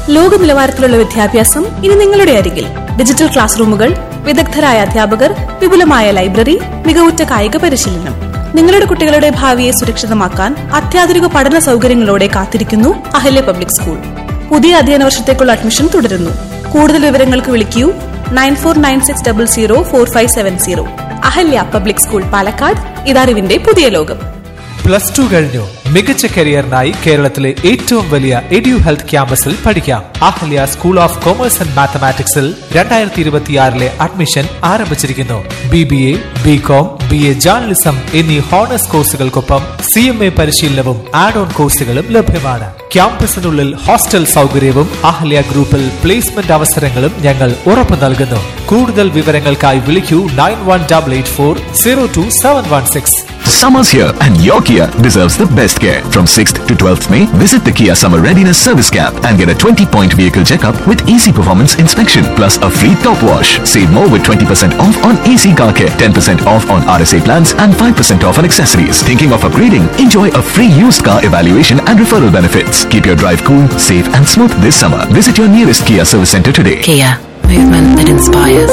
ലോക നിലവാരത്തിലുള്ള വിദ്യാഭ്യാസം ഇനി നിങ്ങളുടെ അരികിൽ ഡിജിറ്റൽ ക്ലാസ് റൂമുകൾ വിദഗ്ധരായ അധ്യാപകർ വിപുലമായ ലൈബ്രറി മികവുറ്റ കായിക പരിശീലനം നിങ്ങളുടെ കുട്ടികളുടെ ഭാവിയെ സുരക്ഷിതമാക്കാൻ അത്യാധുനിക പഠന സൗകര്യങ്ങളോടെ കാത്തിരിക്കുന്നു അഹല്യ പബ്ലിക് സ്കൂൾ പുതിയ അധ്യയന വർഷത്തേക്കുള്ള അഡ്മിഷൻ തുടരുന്നു കൂടുതൽ വിവരങ്ങൾക്ക് വിളിക്കൂ nine four nine six double zero four five seven zero Ahalya public school Palakkad ഇതറിവിന്റെ പുതിയ ലോകം പ്ലസ് ടു കഴിഞ്ഞു മികച്ച കരിയറിനായി കേരളത്തിലെ ഏറ്റവും വലിയ എഡ്യു ഹെൽത്ത് ക്യാമ്പസിൽ പഠിക്കാം Ahalya school of commerce and മാത്തമാറ്റിക്സിൽ രണ്ടായിരത്തി ഇരുപത്തിയാറിലെ അഡ്മിഷൻ ആരംഭിച്ചിരിക്കുന്നു B B A B com B A journalism എന്നീ ഹോണേഴ്സ് കോഴ്സുകൾക്കൊപ്പം സി എം എ പരിശീലനവും ആഡ് ഓൺ കോഴ്സുകളും ലഭ്യമാണ് ക്യാമ്പസിനുള്ളിൽ ഹോസ്റ്റൽ സൗകര്യവും അഹല്യ ഗ്രൂപ്പിൽ പ്ലേസ്മെന്റ് അവസരങ്ങളും ഞങ്ങൾ ഉറപ്പു നൽകുന്നു കൂടുതൽ വിവരങ്ങൾക്കായി വിളിക്കൂ nine one double eight four zero two seven one six Summer's here and your Kia deserves the best care. From 6th to 12th May, visit the Kia Summer Readiness Service Camp and get a 20-point vehicle checkup with easy performance inspection plus a free top wash. Save more with 20% off on AC car care, 10% off on RSA plans and 5% off on accessories. Thinking of upgrading? Enjoy a free used car evaluation and referral benefits. Keep your drive cool, safe and smooth this summer. Visit your nearest Kia service center today. Kia, movement that inspires.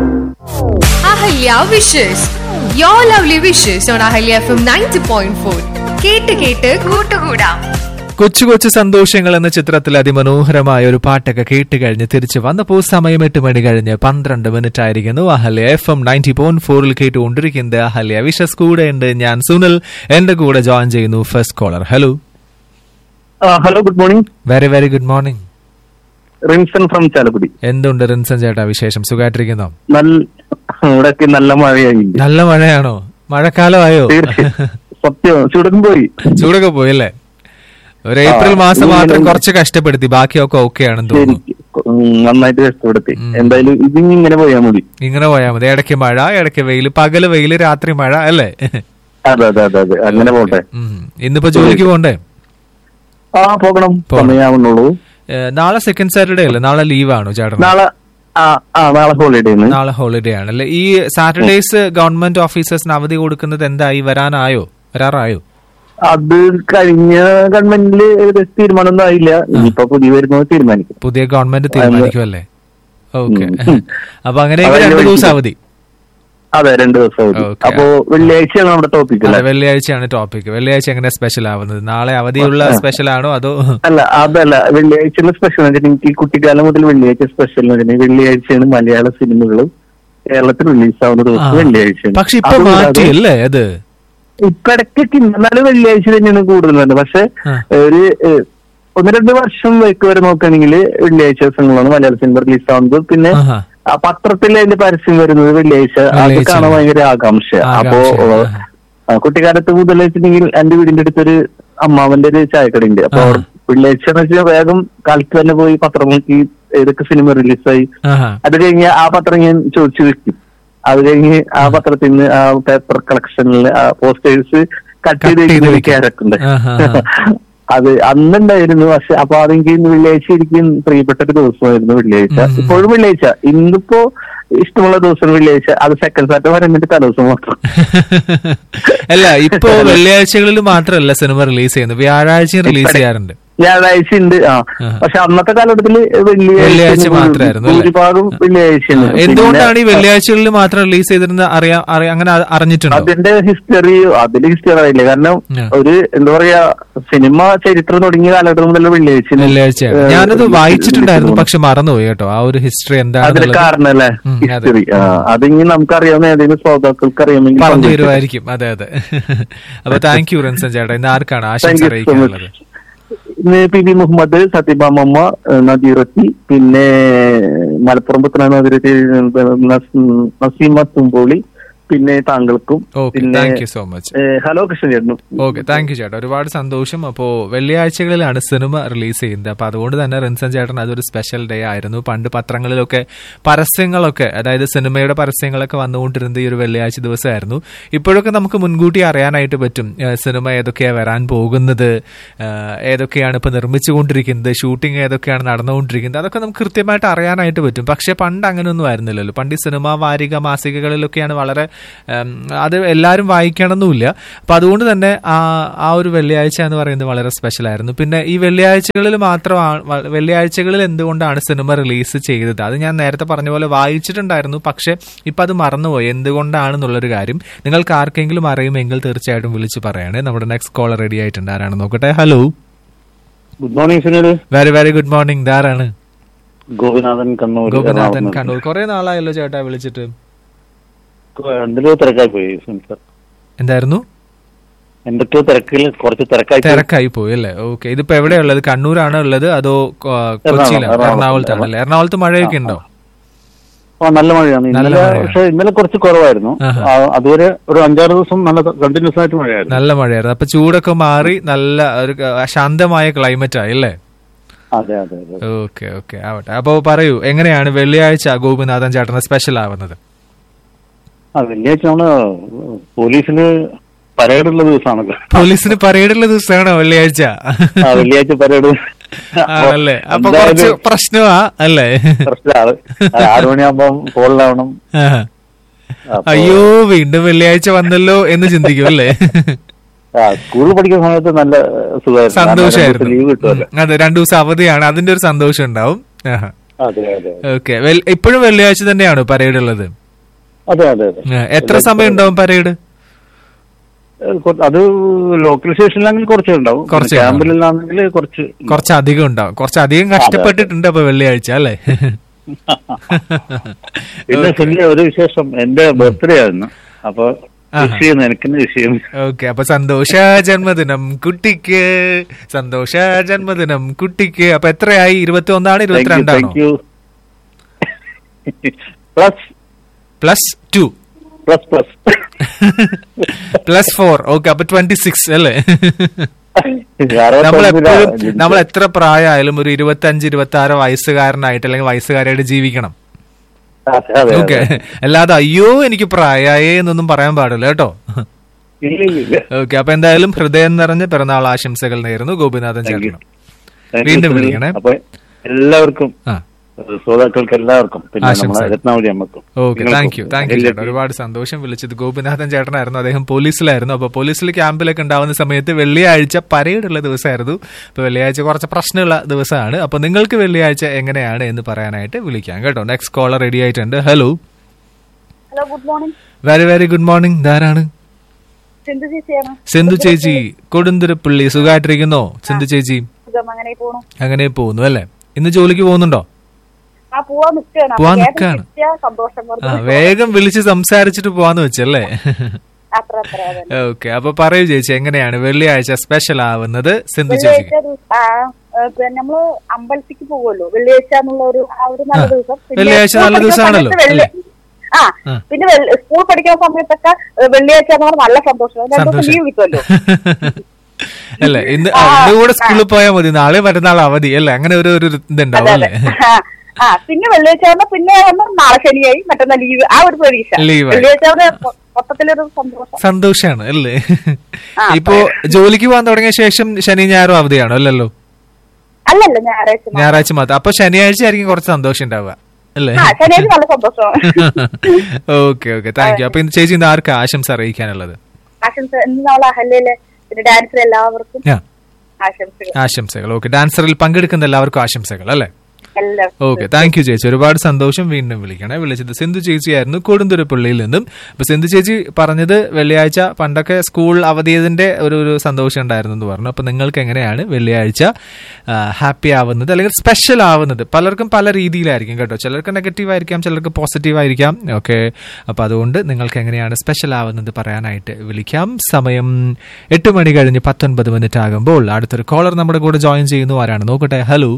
Ahalya wishes your lovely wishes on Ahalya F M ninety point four കേട്ട് കേട്ട് കൂട്ടുകൂടാം കൊച്ചു കൊച്ചു സന്തോഷങ്ങൾ എന്ന ചിത്രത്തിൽ അതിമനോഹരമായ ഒരു പാട്ടൊക്കെ കേട്ട് കഴിഞ്ഞ് തിരിച്ചു വന്നപ്പോൾ സമയം എട്ട് മണി കഴിഞ്ഞ് പന്ത്രണ്ട് മിനിറ്റ് ആയിരിക്കുന്നു Ahalya F M ninety point ഫോറിൽ കേട്ടുകൊണ്ടിരിക്കുന്നത് അഹല്യ വിഷസ് കൂടെ ഉണ്ട് ഞാൻ സുനിൽ എന്റെ കൂടെ ജോയിൻ ചെയ്യുന്നു first caller hello hello good morning very very good morning Rinson from Chalakudy എന്തുണ്ട് റിൻസൻ ചേട്ടാ വിശേഷം സുഖമായിട്ടിരിക്കുന്നോ നല്ല ഇവിടെയൊക്കെ നല്ല മഴയായി നല്ല മഴയാണോ മഴക്കാലമായോ തീർച്ചയായും സത്യം ചുടക്കും പോയി ചൂടൊക്കെ പോയല്ലേ ഒരു ഏപ്രിൽ ആ, മാസം ഇനി മാത്രം ഞാൻ- കുറച്ച് കഷ്ടപ്പെടുത്തി ബാക്കിയൊക്കെ ഓക്കെ ആണെന്ന് തോന്നുന്നു ശരിക്കും ഉം, നന്നായിട്ട് കഷ്ടപ്പെടുത്തി ഉം. എന്തായാലും ഇതിനി ഇങ്ങനെ പോയാൽ മതി ഇങ്ങനെ പോയാൽ മതി ഇടയ്ക്ക് മഴ ഇടയ്ക്ക് വെയിൽ പകല് വെയിൽ രാത്രി മഴ അല്ലേ അതെ അതെ അതെ അതെ അങ്ങനെ പോട്ടെ ഉം. ഇന്നിപ്പോ ജോലിക്ക് പോണ്ടേ ആ പോകണം പോകണം. സമയമാവുന്നുള്ളൂ ഏ, നാളെ സെക്കൻഡ് സാറ്റർഡേ അല്ലേ നാളെ ലീവാണോ ചേട്ടൻ നാളെ ആ ആ നാളെ ഹോളിഡേ നാളെ ഹോളിഡേ ആണല്ലേ ഈ സാറ്റർഡേസ് ഗവൺമെന്റ് ഓഫീസേഴ്സിന് അവധി കൊടുക്കുന്നത് എന്തായി വരാനായോ വരാറായോ അത് കഴിഞ്ഞ ഗവൺമെന്റില് ഏകദേശം തീരുമാനം ഒന്നും ആയില്ല ഇനിയിപ്പോ പുതിയ വരുന്നത് തീരുമാനിക്കും പുതിയ ഗവൺമെന്റ് തീരുമാനിക്കുമല്ലേ ഓക്കെ ഉം. അപ്പൊ അങ്ങനെയെങ്കിൽ അതെ, രണ്ടു ദിവസം വിളിച്ചു. അവധി അതെ രണ്ടു ദിവസം അവധി. ഓക്കേ. അപ്പോ വെള്ളിയാഴ്ചയാണ് നമ്മുടെ ടോപ്പിക് അതെ, അല്ലേ വെള്ളിയാഴ്ചയാണ് ടോപ്പിക് വെള്ളിയാഴ്ച എങ്ങനെ സ്പെഷ്യൽ ആവുന്നത് നാളെ അവധിയുള്ള സ്പെഷ്യൽ ആണോ അതോ അല്ല അതല്ല വെള്ളിയാഴ്ച സ്പെഷ്യൽ എനിക്ക് ഈ കുട്ടിക്കാലം മുതൽ വെള്ളിയാഴ്ച സ്പെഷ്യൽ എന്ന് വെച്ചാൽ വെള്ളിയാഴ്ചയാണ് മലയാള സിനിമകളും കേരളത്തിൽ റിലീസ് ആവുന്ന ആ. ദിവസം വെള്ളിയാഴ്ചയാണ് പക്ഷെ ഇപ്പൊ അതുകൂടാതെ മാറ്റിയല്ലേ അത് ഇപ്പൊ ഇടയ്ക്കൊക്കെ എന്നാലും വെള്ളിയാഴ്ച തന്നെയാണ് കൂടുതലുണ്ട് പക്ഷെ ആ. ഒരു ഏഹ്, ഒന്ന് രണ്ട് വർഷം വയ്ക്ക് വരെ നോക്കുകയാണെങ്കിൽ വെള്ളിയാഴ്ച ദിവസങ്ങളാണ് മലയാള സിനിമ റിലീസ് ആവുന്നത് പിന്നെ ആഹാ. ആ പത്രത്തിൽ അതിന്റെ പരസ്യം വരുന്നത് വെള്ളിയാഴ്ച അത് വെള്ളിയാഴ്ച. കാണാൻ ഭയങ്കര ആകാംക്ഷ അപ്പോ ആകാംക്ഷ. ഏഹ്, ആ, കുട്ടിക്കാലത്ത് മുതൽ വെച്ചിട്ടുണ്ടെങ്കിൽ എന്റെ വീടിന്റെ അടുത്തൊരു അമ്മാവന്റെ ഒരു ചായക്കടയുണ്ട് അപ്പൊ ആഹാ. അവിടെ വെള്ളിയാഴ്ച എന്ന് വെച്ചാൽ വേഗം കാലത്ത് തന്നെ പോയി പത്രം നോക്കി ഏതൊക്കെ സിനിമ റിലീസായി ആഹാ. അത് കഴിഞ്ഞ് ആ പത്രം ഞാൻ ചോദിച്ചു വെക്കും അത് കഴിഞ്ഞ് ആ പത്രത്തിൽ നിന്ന് ആ പേപ്പർ കളക്ഷനിൽ ആ പോസ്റ്റേഴ്സ് കട്ട് Cut ചെയ്ത് ചെയ്ത് വെക്കുന്ന വെക്കും. ക്യാരക്ടർ ഉണ്ട് ആഹാ. അത് അന്നുണ്ടായിരുന്നു പക്ഷെ അപ്പൊ അതെനിക്ക് വെള്ളിയാഴ്ച എനിക്ക് പ്രിയപ്പെട്ട ഒരു ദിവസമായിരുന്നു വെള്ളിയാഴ്ച ഉം. ഇപ്പോഴും വെള്ളിയാഴ്ച ഇന്നിപ്പോ ഇഷ്ടമുള്ള ദിവസം വെള്ളിയാഴ്ച അത് സെക്കൻഡ് സാറ്റർഡേ വരണ്ടിട്ട് തലേദിവസം മാത്രം അല്ല ഇപ്പോ വെള്ളിയാഴ്ചകളിൽ മാത്രമല്ല സിനിമ റിലീസ് ചെയ്യുന്നത് വ്യാഴാഴ്ചയും റിലീസ് ചെയ്യാറുണ്ട് വ്യാഴാഴ്ച ഉണ്ട് ആ ആ. പക്ഷെ അന്നത്തെ കാലഘട്ടത്തില് വെള്ളിയാഴ്ച വെള്ളിയാഴ്ച മാത്രമായിരുന്നു അല്ലേ? ഭൂരിഭാഗം വെള്ളിയാഴ്ചയാണ് ആ, എന്തുകൊണ്ടാണ് ഈ പിന്നെ വെള്ളിയാഴ്ചകളിൽ മാത്രം റിലീസ് ചെയ്തിരുന്നത് അറിയാം അറിയാം അങ്ങനെ അ- അറിഞ്ഞിട്ടുണ്ടോ അതിന്റെ ഹിസ്റ്ററി അതിന്റെ ഹിസ്റ്ററി അറിയില്ല കാരണം ആ. ഒരു എന്താ പറയാ സിനിമ ചരിത്രം തുടങ്ങിയ കാലഘട്ടം മുതൽ വെള്ളിയാഴ്ച വെള്ളിയാഴ്ചയാണ് ഞാനത് വായിച്ചിട്ടുണ്ടായിരുന്നു പക്ഷെ മറന്നുപോയി കേട്ടോ ആ ഒരു ഹിസ്റ്ററി അതിന് എന്താണെന്നുള്ളത് കാരണം അല്ലേ ഉം, അതെ. ഹിസ്റ്ററി അതിനി നമുക്കറിയാവുന്ന ഏതെങ്കിലും ശ്രോതാക്കൾക്ക് അറിയാമെങ്കിൽ പറഞ്ഞു പങ്കുവെക്കാം. തരുമായിരിക്കും അതെ അതെ അപ്പൊ താങ്ക് യു റൻസൻ ചേട്ടാ ഇന്ന് ആർക്കാണ് Thank ആശംസ you so അറിയിക്കാനുള്ളത് much. ഇന്ന് പി ബി മുഹമ്മദ് സത്യഭാമമ്മ നദീറത്തി പിന്നെ മലപ്പുറം പുത്ര നദീറത്തി നസീമ തുമ്പോളി പിന്നെ താങ്കൾക്കും okay thank you so much ഏ, ഹലോ കൃഷ്ണൻ ചേട്ടനും ഓക്കെ താങ്ക് യു ചേട്ടാ ഒരുപാട് സന്തോഷം അപ്പോ വെള്ളിയാഴ്ചകളിലാണ് സിനിമ റിലീസ് ചെയ്യുന്നത് അപ്പൊ അതുകൊണ്ട് തന്നെ റിൻസൻ ചേട്ടൻ അതൊരു സ്പെഷ്യൽ ഡേ ആയിരുന്നു പണ്ട് പത്രങ്ങളിലൊക്കെ പരസ്യങ്ങളൊക്കെ അതായത് സിനിമയുടെ പരസ്യങ്ങളൊക്കെ വന്നുകൊണ്ടിരുന്നത് ഈ ഒരു വെള്ളിയാഴ്ച ദിവസമായിരുന്നു ഇപ്പോഴൊക്കെ നമുക്ക് മുൻകൂട്ടി അറിയാനായിട്ട് പറ്റും ഏഹ് സിനിമ ഏതൊക്കെയാണ് വരാൻ പോകുന്നത് ഏഹ് ഏതൊക്കെയാണ് ഇപ്പൊ നിർമ്മിച്ചുകൊണ്ടിരിക്കുന്നത് ഷൂട്ടിംഗ് ഏതൊക്കെയാണ് നടന്നുകൊണ്ടിരിക്കുന്നത് അതൊക്കെ നമുക്ക് കൃത്യമായിട്ട് അറിയാനായിട്ട് പറ്റും പക്ഷെ പണ്ട് അങ്ങനെയൊന്നും ആയിരുന്നില്ലല്ലോ പണ്ട് ഈ സിനിമാ വാരിക മാസികകളിലൊക്കെയാണ് വളരെ ഉം, അത് എല്ലാവരും വായിക്കണമെന്നുമില്ല അപ്പൊ അതുകൊണ്ട് തന്നെ ആ ആ ഒരു വെള്ളിയാഴ്ച എന്ന് പറയുന്നത് വളരെ സ്പെഷ്യൽ ആയിരുന്നു പിന്നെ ഈ വെള്ളിയാഴ്ചകളിൽ മാത്രമാണ് വ- വെള്ളിയാഴ്ചകളിൽ എന്തുകൊണ്ടാണ് സിനിമ റിലീസ് ചെയ്തത് അത് ഞാൻ നേരത്തെ പറഞ്ഞ പോലെ വായിച്ചിട്ടുണ്ടായിരുന്നു പക്ഷെ ഇപ്പൊ അത് മറന്നുപോയി എന്തുകൊണ്ടാണെന്നുള്ളൊരു കാര്യം നിങ്ങൾക്ക് ആർക്കെങ്കിലും അറിയുമെങ്കിൽ തീർച്ചയായിട്ടും വിളിച്ച് പറയണേ നമ്മുടെ നെക്സ്റ്റ് കോളർ റെഡി ആയിട്ടുണ്ട് ആരാണ് നോക്കട്ടെ hello good morning Sunil very very good morning ധാരാണ് ഗോപിനാഥൻ കണ്ണൂർ ഗോപിനാഥൻ എറണാകുളം. കണ്ണൂർ കുറെ നാളായല്ലോ ചേട്ടാ വിളിച്ചിട്ട് എന്തൊക്കെയോ തിരക്കായി പോയി സുനിൽ സാർ എന്തായിരുന്നു എന്തൊക്കെയോ തിരക്കിൽ കുറച്ച് തിരക്കായി പോയി. തിരക്കായി പോയി അല്ലേ ഓക്കെ ഇതിപ്പോ എവിടെയുള്ളത് കണ്ണൂരാണോ ഉള്ളത് അതോ കൊ- കൊച്ചിയിലാണോ എറണാകുളം. എറണാകുളത്താണ് അല്ലേ എറണാകുളത്ത് മഴയൊക്കെ ഉണ്ടോ ആ നല്ല മഴയാണ് നല്ല ഇന്നലെ മഴയാണ്. പക്ഷെ ഇന്നലെ കുറച്ച് കുറവായിരുന്നു ആഹാ. ആ, അതുവരെ ഒരു അഞ്ചാറ് ദിവസം നല്ല കണ്ടിന്യൂസ് ആയിട്ട് മഴയായിരുന്നു നല്ല മഴയായിരുന്നു അപ്പൊ ചൂടൊക്കെ മാറി നല്ല ഒരു ക- ശാന്തമായ ക്ലൈമറ്റ് ആയി അല്ലേ അതെ അതെ അതെ ഓക്കെ ഓക്കെ ആവട്ടെ അപ്പൊ പറയൂ എങ്ങനെയാണ് വെള്ളിയാഴ്ച ഗോപിനാഥൻ ചേട്ടന് സ്പെഷ്യൽ ആവുന്നത് ആ വെള്ളിയാഴ്ച നമ്മള് പോലീസിന് പരേഡുള്ള ദിവസമാണ് പോലീസിന് പരേഡുള്ള ദിവസമാണോ വെള്ളിയാഴ്ച ആ വെള്ളിയാഴ്ച പരേഡ് ആണല്ലേ അപ്പൊ കുറച്ച് പ്രശ്നമാ അല്ലേ പ്രശ്നമാണ് ആറു മണിയാകുമ്പോ ഫോണിലാവണം ആഹാ. അപ്പൊ- അയ്യോ വീണ്ടും വെള്ളിയാഴ്ച വന്നല്ലോ എന്ന് ചിന്തിക്കും അല്ലേ ആ സ്കൂളിൽ പഠിക്കുന്ന സമയത്ത് നല്ല സുഖമായിരുന്നു സന്തോഷമായിരുന്നു ലീവ് കിട്ടുമല്ലോ ഉം, അതെ രണ്ടു ദിവസം അവധിയാണ് അതിന്റെ ഒരു സന്തോഷം ഉണ്ടാവും ആഹാ. അതെ അതെ ഓക്കെ ഇപ്പോഴും വെള്ളിയാഴ്ച തന്നെയാണോ പരേഡ് ഉള്ളത് അതെ അതെ അതെ ആ, എത്ര സമയം ഉണ്ടാവും പരേഡ് ഏഹ് കൊ- അത് ലോക്കൽ സ്റ്റേഷനിലാണെങ്കിൽ കുറച്ച് ഉണ്ടാവും കുറച്ചേ ക്യാമ്പിലാണെങ്കിൽ കുറച്ച് കുറച്ച് അധികം ഉണ്ടാവും കുറച്ച് അധികം കഷ്ടപ്പെട്ടിട്ടുണ്ട് അപ്പൊ വെള്ളിയാഴ്ച അല്ലേ പിന്നെ സുനിൽ ഒരു വിശേഷം എന്റെ ബർത്ത്ഡേ ആയിരുന്നു അപ്പൊ വിഷ് ചെയ്യുന്നു എനിക്ക് വിഷ് ചെയ്യുന്നു ഓക്കെ അപ്പൊ സന്തോഷ ജന്മദിനം കുട്ടിക്ക് സന്തോഷ ജന്മദിനം കുട്ടിക്ക് അപ്പൊ എത്രയായി ഇരുപത്തി ഒന്നാണ് ഇരുപത്തിരണ്ടാണോ thank you plus plus two plus plus plus four okay അപ്പൊ ട്വന്റി സിക്സ് അല്ലേ നമ്മൾ എപ്പോഴും നമ്മൾ എത്ര പ്രായമായാലും ഒരു ഇരുപത്തി അഞ്ച് ഇരുപത്തി ആറ് വയസ്സുകാരനായിട്ട് അല്ലെങ്കിൽ വയസ്സുകാരായിട്ട് ജീവിക്കണം ഓക്കെ അല്ലാതെ അയ്യോ എനിക്ക് പ്രായമായേ എന്നൊന്നും പറയാൻ പാടില്ല കേട്ടോ ഇല്ല ഇല്ല ഇല്ല ഓക്കെ അപ്പൊ എന്തായാലും ഹൃദയം നിറഞ്ഞ പിറന്നാൾ ആശംസകൾ നേരുന്നു ഗോപിനാഥൻ Thank you. ചേട്ടനും Thank you, വീണ്ടും സുനിൽ. വിളിക്കണേ. അപ്പൊ എല്ലാവർക്കും ആ ശ്രോതാക്കൾക്ക് എല്ലാവർക്കും പിന്നെ ആശംസകൾ. നമ്മുടെ രത്നാവതി അമ്മക്കും okay thank you thank you നിങ്ങൾക്കും. ചേട്ടാ ഒരുപാട് സന്തോഷം വിളിച്ചത് ഗോപിനാഥൻ ചേട്ടനായിരുന്നു അദ്ദേഹം പോലീസിലായിരുന്നു അപ്പൊ പോലീസിൽ ക്യാമ്പിലൊക്കെ ഉണ്ടാവുന്ന സമയത്ത് വെള്ളിയാഴ്ച പരേഡുള്ള ദിവസമായിരുന്നു അപ്പൊ വെള്ളിയാഴ്ച കുറച്ച് പ്രശ്നമുള്ള ദിവസമാണ് അപ്പൊ നിങ്ങൾക്ക് വെള്ളിയാഴ്ച എങ്ങനെയാണ് എന്ന് പറയാനായിട്ട് വിളിക്കാം കേട്ടോ നെക്സ്റ്റ് കോളർ റെഡി ആയിട്ടുണ്ട് hello hello good morning very very good morning ധാരാണ് സിന്ധു ചേച്ചിയാണ് സിന്ധു ചേച്ചി കൊടുന്തുരപ്പള്ളി സുഖമായിട്ടിരിക്കുന്നോ സിന്ധു ചേച്ചി സുഖം അങ്ങനെ പോണു അങ്ങനെ പോകുന്നു അല്ലേ ഇന്ന് ജോലിക്ക് പോകുന്നുണ്ടോ ആ പോവാൻ നിൽക്കുകയാണ് പോവാൻ വേഗം നിൽക്കാണ്. കിട്ടിയാ സന്തോഷം ആ വെറുതെ വേഗം വിളിച്ച് സംസാരിച്ചിട്ട് പോവാന്ന് വെച്ചല്ലേ അത്ര അത്ര അതെ. ഓക്കെ അപ്പൊ പറയൂ ചേച്ചി എങ്ങനെയാണ് വെള്ളിയാഴ്ച സ്പെഷ്യൽ ആവുന്നത് സിന്ധു ചേച്ചിക്ക് വെള്ളിയാഴ്ച ദിവസം ആ, ഏ, പിന്നെ നമ്മള് അമ്പലത്തിക്ക് പോകുമല്ലോ വെള്ളിയാഴ്ച എന്നുള്ള ഒരു ആ ഒരു നല്ല ആ. ദിവസം പിന്നെ വെള്ളിയാഴ്ച സ്കൂൾ നല്ല പഠിക്കുന്ന ദിവസമാണല്ലോ, സമയത്ത് വെള്ളി- അല്ലേ? ആ ആ. പിന്നെ വെള്ളി- സ്കൂൾ പഠിക്കുന്ന സമയത്തൊക്കെ ഏ, വെള്ളിയാഴ്ച എന്ന് പറഞ്ഞാൽ നല്ല സന്തോഷം രണ്ടു ദിവസം സന്തോഷം ലീവ് കിട്ടുമല്ലോ അല്ലേ ഇന്ന് ആ, ആ, ഇന്ന് കൂടെ ആ. സ്കൂളിൽ പോയാൽ മതി നാളെ മറ്റന്നാൾ അവധി അല്ലേ അങ്ങനെ ഒരു ഒരു ഇതുണ്ടാവും അതെ അല്ലേ അതെ ആ, ആ പിന്നെ വെള്ളിയാഴ്ച ആകുമ്പോ പിന്നെ ആകുമ്പോ നാളെ ശനിയായി മറ്റന്നാൾ ലീവ് ആ ഒരു പ്രതീക്ഷ Leave ആയി. വെള്ളിയാഴ്ച ആകുമ്പോ മൊ- മൊത്തത്തിലൊരു സന്തോഷം സന്തോഷാണ് അല്ലേ ആ, ഇപ്പോ ജോലിക്ക് പോകാൻ തുടങ്ങിയ ശേഷം ശനി ഞായറും അവധിയാണോ അല്ലല്ലോ അല്ലല്ല ഞായറാഴ്ച മാത്രം. ഞായറാഴ്ച മാത്രം അപ്പൊ ശനിയാഴ്ച ആയിരിക്കും കുറച്ച് സന്തോഷം ഉണ്ടാവുക അല്ലേ ആ ശനിയാഴ്ച നല്ല സന്തോഷം ഓക്കെ ഓക്കെ താങ്ക് യു അപ്പൊ ഇന്ന് ചേച്ചി ഇന്ന് ആർക്കാ ആശംസ അറിയിക്കാനുള്ളത് ആശംസ എന്നുള്ള അഹല്യയിലെ പിന്നെ ഡാൻസിൽ എല്ലാവർക്കും ആ ആശംസകൾ ആശംസകൾ ഓക്കെ ഡാൻസറിൽ പങ്കെടുക്കുന്ന എല്ലാവർക്കും ആശംസകൾ അല്ലേ എല്ലാവർക്കും ഓക്കെ താങ്ക് യു ചേച്ചി ഒരുപാട് സന്തോഷം വീണ്ടും വിളിക്കണേ വിളിച്ചത് സിന്ധു ചേച്ചിയായിരുന്നു കൊടുന്തുരപ്പള്ളിയിൽ നിന്നും അപ്പൊ സിന്ധു ചേച്ചി പറഞ്ഞത് വെള്ളിയാഴ്ച പണ്ടൊക്കെ സ്കൂൾ അവധിയതിന്റെ ഒരു ഒരു സന്തോഷം ഉണ്ടായിരുന്നു എന്ന് പറഞ്ഞു അപ്പൊ നിങ്ങൾക്ക് എങ്ങനെയാണ് വെള്ളിയാഴ്ച ഹാപ്പി ആവുന്നത് അല്ലെങ്കിൽ സ്പെഷ്യൽ ആവുന്നത് പലർക്കും പല രീതിയിലായിരിക്കും കേട്ടോ ചിലർക്ക് നെഗറ്റീവ് ആയിരിക്കാം ചിലർക്ക് പോസിറ്റീവ് ആയിരിക്കാം ഓക്കെ അപ്പൊ അതുകൊണ്ട് നിങ്ങൾക്ക് എങ്ങനെയാണ് സ്പെഷ്യൽ ആവുന്നത് പറയാനായിട്ട് വിളിക്കാം സമയം എട്ട് മണി കഴിഞ്ഞ് പത്തൊൻപത് മിനിറ്റ് ആകുമ്പോൾ അടുത്തൊരു കോളർ നമ്മുടെ കൂടെ ജോയിൻ ചെയ്യുന്നു ആരാണ് നോക്കട്ടെ ഹലോ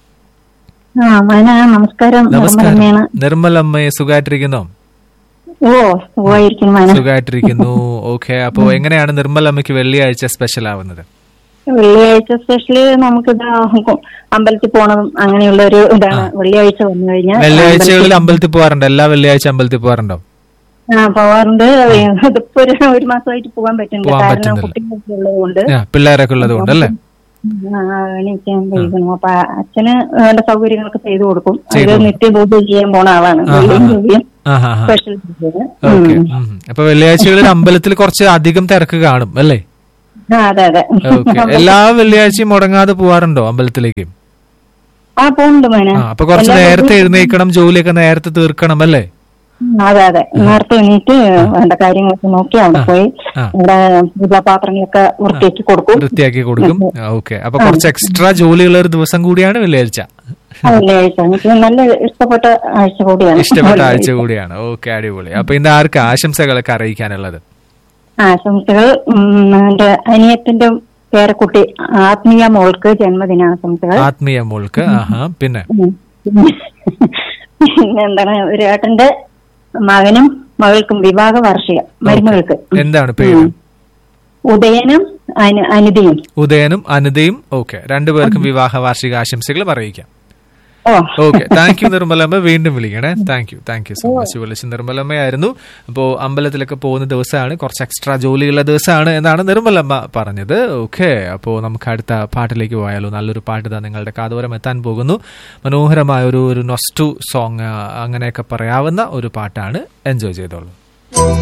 ആ മന നമസ്കാരം നമസ്കാരം നിർമ്മലമ്മയാണ് നിർമ്മൽ അമ്മയെ സുഖമായിട്ടിരിക്കുന്നോ ഓ സുഖമായിരിക്കുന്നു മന സുഖമായിട്ടിരിക്കുന്നു ഓക്കെ അപ്പോ എങ്ങനെയാണ് നിർമ്മൽ അമ്മയ്ക്ക് വെള്ളിയാഴ്ച സ്പെഷ്യൽ ആവുന്നത് വെള്ളിയാഴ്ച സ്പെഷ്യല് നമുക്കിതാ ഹും, അമ്പലത്തിൽ പോണതും അങ്ങനെയുള്ള ഒരു ഇതാണ് വെള്ളിയാഴ്ച വന്നു കഴിഞ്ഞാൽ വെള്ളിയാഴ്ചകളിൽ അമ്പലത്തിൽ പോകാറുണ്ടോ എല്ലാ വെള്ളിയാഴ്ച അമ്പലത്തിൽ പോകാറുണ്ടോ ആ പോവാറുണ്ട് ഇതിപ്പോ ഒരു ഒരു മാസമായിട്ട് പോകാൻ പറ്റുന്നില്ല പോകാൻ കാരണം പറ്റുന്നില്ല. കുട്ടികളൊക്കെ ഉള്ളതുകൊണ്ട് ആ, പിള്ളേരൊക്കെ ഉള്ളത് കൊണ്ട് അല്ലേ ആ, എണീക്കാൻ കഴിയുന്നു അപ്പൊ അച്ഛന് വേണ്ട സൗകര്യങ്ങളൊക്കെ ചെയ്തു കൊടുക്കും ചെയ്തു അത് കൊടുക്കും. നിത്യബോധം ചെയ്യാൻ പോണ ആളാണ് ആ, ആ, വെള്ളിയും ആ. ജോലിയും ആഹാ ഹാ. സ്പെഷ്യൽ ഓക്കെ അപ്പൊ വെള്ളിയാഴ്ചകളിൽ അമ്പലത്തിൽ കുറച്ച് അധികം തിരക്ക് കാണും അല്ലേ ആ അതെ അതെ ഓക്കെ എല്ലാ വെള്ളിയാഴ്ചയും മുടങ്ങാതെ പോവാറുണ്ടോ അമ്പലത്തിലേക്ക് ആ പോകുന്നുണ്ട് മോനെ ആ അപ്പൊ കുറച്ച് എല്ലാ നേരത്തെ ദിവസവും- എഴുന്നേക്കണം ജോലിയൊക്കെ നേരത്തെ തീർക്കണം അല്ലേ ഉം, അതെ അതെ നേരത്തെ എണീറ്റ് വേണ്ട കാര്യങ്ങളൊക്കെ നോക്കി അവിടെ പോയി ആ. ഇവിടെ പൂജാപാത്രങ്ങളൊക്കെ വൃത്തിയാക്കി കൊടുക്കും വൃത്തിയാക്കി കൊടുക്കും ഓക്കെ അപ്പൊ കുറച്ച് എക്സ്ട്രാ ജോലിയുള്ള ഒരു ദിവസം കൂടിയാണ് വെള്ളിയാഴ്ച ആ വെള്ളിയാഴ്ച എനിക്ക് നല്ല ഇഷ്ടപ്പെട്ട ആഴ്ച കൂടിയാണ് ഇഷ്ടപ്പെട്ട ആഴ്ച കൂടിയാണ് ഓക്കെ അടിപൊളി അപ്പൊ ഇന്ന് ആർക്ക് ആശംസകളൊക്കെ അറിയിക്കാനുള്ളത് ആശംസകൾ ഉം, എന്റെ അനിയത്തിന്റെ പേരക്കുട്ടി ആത്മീയ മോൾക്ക് ജന്മദിനാശംസകൾ ആത്മീയ മോൾക്ക് ആഹാ പിന്നെ ഉം. പിന്നെ എന്താണ് ഒരു ഏട്ടന്റെ മകനും മകൾക്കും വിവാഹ വാർഷികം മരുമകൾക്ക് എന്താണ് പേര് ഉദയനും അനു- അനിതയും ഉദയനും അനിതയും ഓക്കെ രണ്ടുപേർക്കും വിവാഹ വാർഷിക ആശംസകൾ അറിയിക്കാം ഓ ഓക്കെ താങ്ക് യു നിർമ്മലമ്മ വീണ്ടും വിളിക്കണേ thank you thank you so much വിളിച്ച് നിർമ്മലമ്മയായിരുന്നു അപ്പോൾ അമ്പലത്തിലൊക്കെ പോകുന്ന ദിവസമാണ് കുറച്ച് എക്സ്ട്രാ ജോലിയുള്ള ദിവസമാണ് എന്നാണ് നിർമ്മലമ്മ പറഞ്ഞത് ഓക്കെ അപ്പോൾ നമുക്ക് അടുത്ത പാട്ടിലേക്ക് പോയാലോ നല്ലൊരു പാട്ട് ഇതാ നിങ്ങളുടെ കാതോരം എത്താൻ പോകുന്നു മനോഹരമായ ഒരു ഒരു നൊസ്റ്റു സോങ് അങ്ങനെയൊക്കെ പറയാവുന്ന ഒരു പാട്ടാണ് എൻജോയ് ചെയ്തോളൂ